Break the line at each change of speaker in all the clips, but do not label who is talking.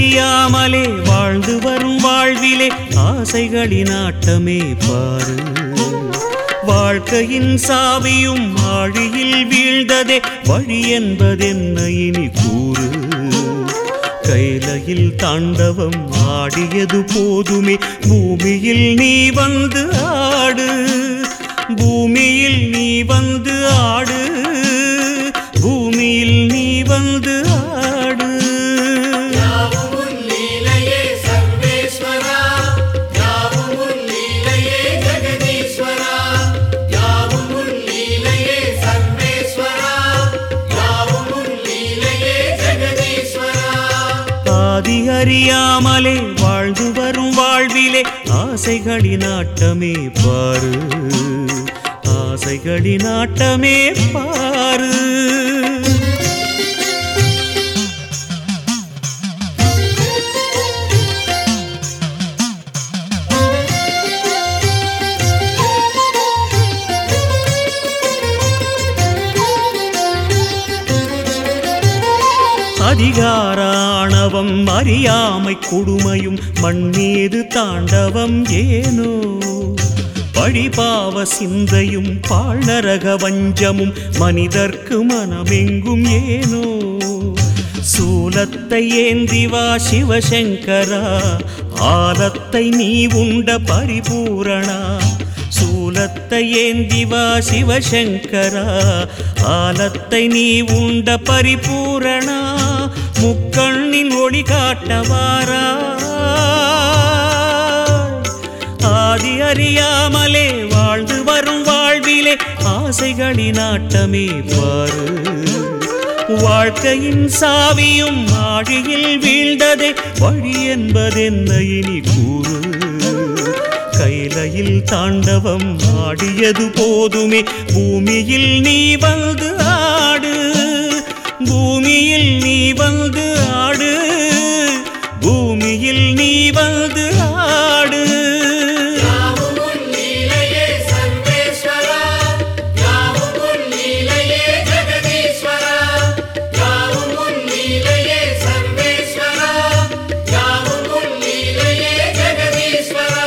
அறியாமலே வாழ்ந்து வரும் வாழ்விலே ஆசைகளின் ஆட்டமே பாரு வாழ்க்கையின் சாவியும் ஆழியில் வீழ்ந்ததே வழி என்பதென்ன இனி கூறு கைலையில் தாண்டவம் ஆடியது போதுமே பூமியில் நீ வந்து ஆடு பூமியில் நீ வந்து ஆடு பூமியில் நீ வந்து ஆடு
யாவும் உன் லீலையே சர்வேஸ்வரா யாவும் உன் லீலையே ஜெகதீஸ்வரா யாவும் உன் லீலையே சர்வேஸ்வரா யாவும் உன் லீலையே ஜெகதீஸ்வரா
ஆதி அறியாமலே வாழ்ந்து வரும் வாழ்விலே ஆசைகளின் ஆட்டமே பாரு ஆசைகளின் ஆட்டமே பாரு அதிகாராணவம் அறியாமை கொடுமையும் மண்ணீது தாண்டவம் ஏனோ பழிபாவ சிந்தையும் பாழ்நரக வஞ்சமும் மனிதர்க்கு மனமெங்கும் ஏனோ சூலத்தை ஏந்தி வா சிவசங்கரா ஆலத்தை நீ உண்ட பரிபூரணா சூலத்தை ஏந்தி வா சிவசங்கரா ஆலத்தை நீ உண்ட பரிபூரணா முக்கண்ணின் ஒளி காட்டவாரா ஆதி அறியாமலே வாழ்ந்து வரும் வாழ்விலே ஆசைகளின் ஆட்டமே பாரு வாழ்க்கையின் சாவியும் ஆழியில் வீழ்ந்ததே வழி என்பதென்ன இனி கூறு கைலையில் தாண்டவம் ஆடியது போதுமே பூமியில் நீ வந்து ஆடு பூமியில் நீ வந்து ஆடு பூமியில் நீ வந்து ஆடு
யாவும் உன் லீலையே சர்வேஸ்வரா யாவும் உன் லீலையே ஜெகதீஸ்வரா யாவும் உன் லீலையே சர்வேஸ்வரா யாவும் உன் லீலையே ஜெகதீஸ்வரா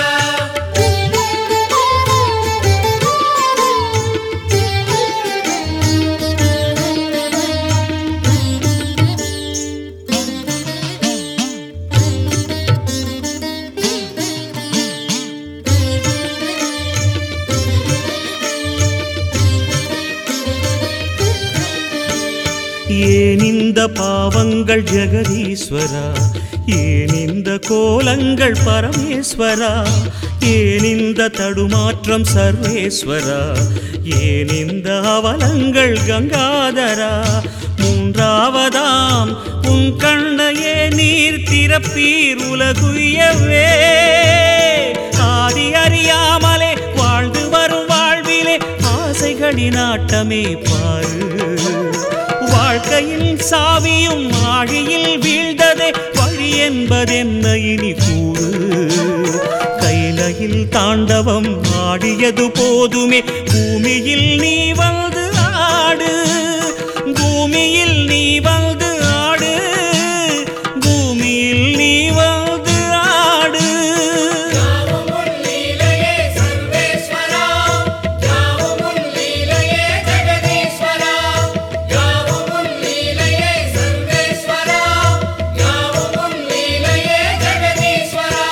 ஏன் இந்த பாவங்கள் ஜெகதீஸ்வரா ஏன் இந்த கோலங்கள் பரமேஸ்வரா ஏன் இந்த தடுமாற்றம் சர்வேஸ்வரா ஏன் இந்த அவலங்கள் கங்காதரா மூன்றாவதாம் உன் கண்ணையே நீர் திறப்பீர் உலகுயவே ஆதி அறியாமலே வாழ்ந்து வரும் வாழ்விலே ஆசைகளின் ஆட்டமே பாரு வாழ்க்கையின் சாவியும் ஆழியில் வீழ்ந்ததே வழி என்பதென்ன இனி கூறு கைலையில் தாண்டவம் ஆடியது போதுமே பூமியில் நீ வந்து ஆடு பூமியில் நீ வந்து ஆடு பூமியில் நீ வந்து ஆடு
யாவும் உன் லீலையே சர்வேஸ்வரா யாவும் உன் லீலையே ஜெகதீஸ்வரா யாவும் உன் லீலையே சர்வேஸ்வரா யாவும் உன் லீலையே ஜெகதீஸ்வரா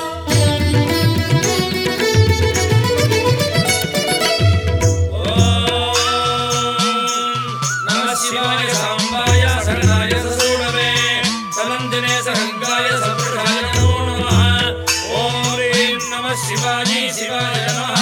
நம சிவாய சாம்பாய சரணாய சசூடவே சமந்தினே சஹங்காய சபுஷாய நமோ நமः ஓம் ஹ்ரீம் நம சிவாஜி சிவாய நமः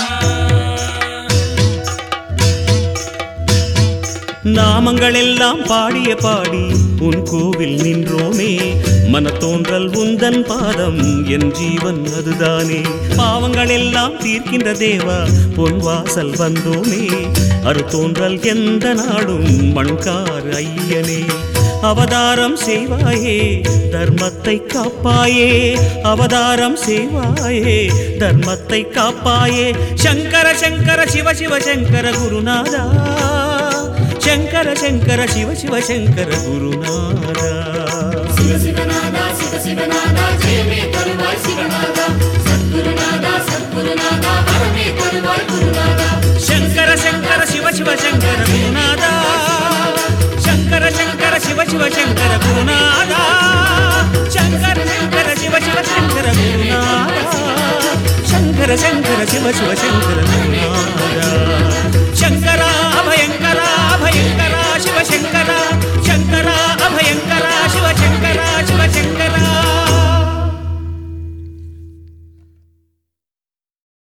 நாமங்கள் எல்லாம் பாடிய பாடி உன் கோவில் நின்றோமே மனத்தோன்றல் உந்தன் பாதம் என் ஜீவன் அதுதானே பாவங்கள் எல்லாம் தீர்க்கின்ற தேவா பொன் வாசல் வந்தோமே அறுத்தோன்றல் எந்த நாடும் மண்கார் ஐயனே அவதாரம் செய்வாயே தர்மத்தை காப்பாயே அவதாரம் செய்வாயே தர்மத்தை காப்பாயே சங்கர சங்கர சிவ சிவ சங்கர குருநாதா சங்கர சங்கர சிவ சிவ சங்கர குருநாதா
சிவ சிவநாதா சிவ சிவநாதா ஜெயமே தருவாய் சிவநாதா சத்குருநாதா சத்குருநாதா வரமே தருவாய் குருநாதா
శంకర శంకర శివ శివ శంకర గురునాథా శంకర శంకర శివ శివ శంకర గురునాథా శంకర శంకర శివ శివ శంకర గురునాథా శంకర శంకర శివ శివ శంకర గురునాథా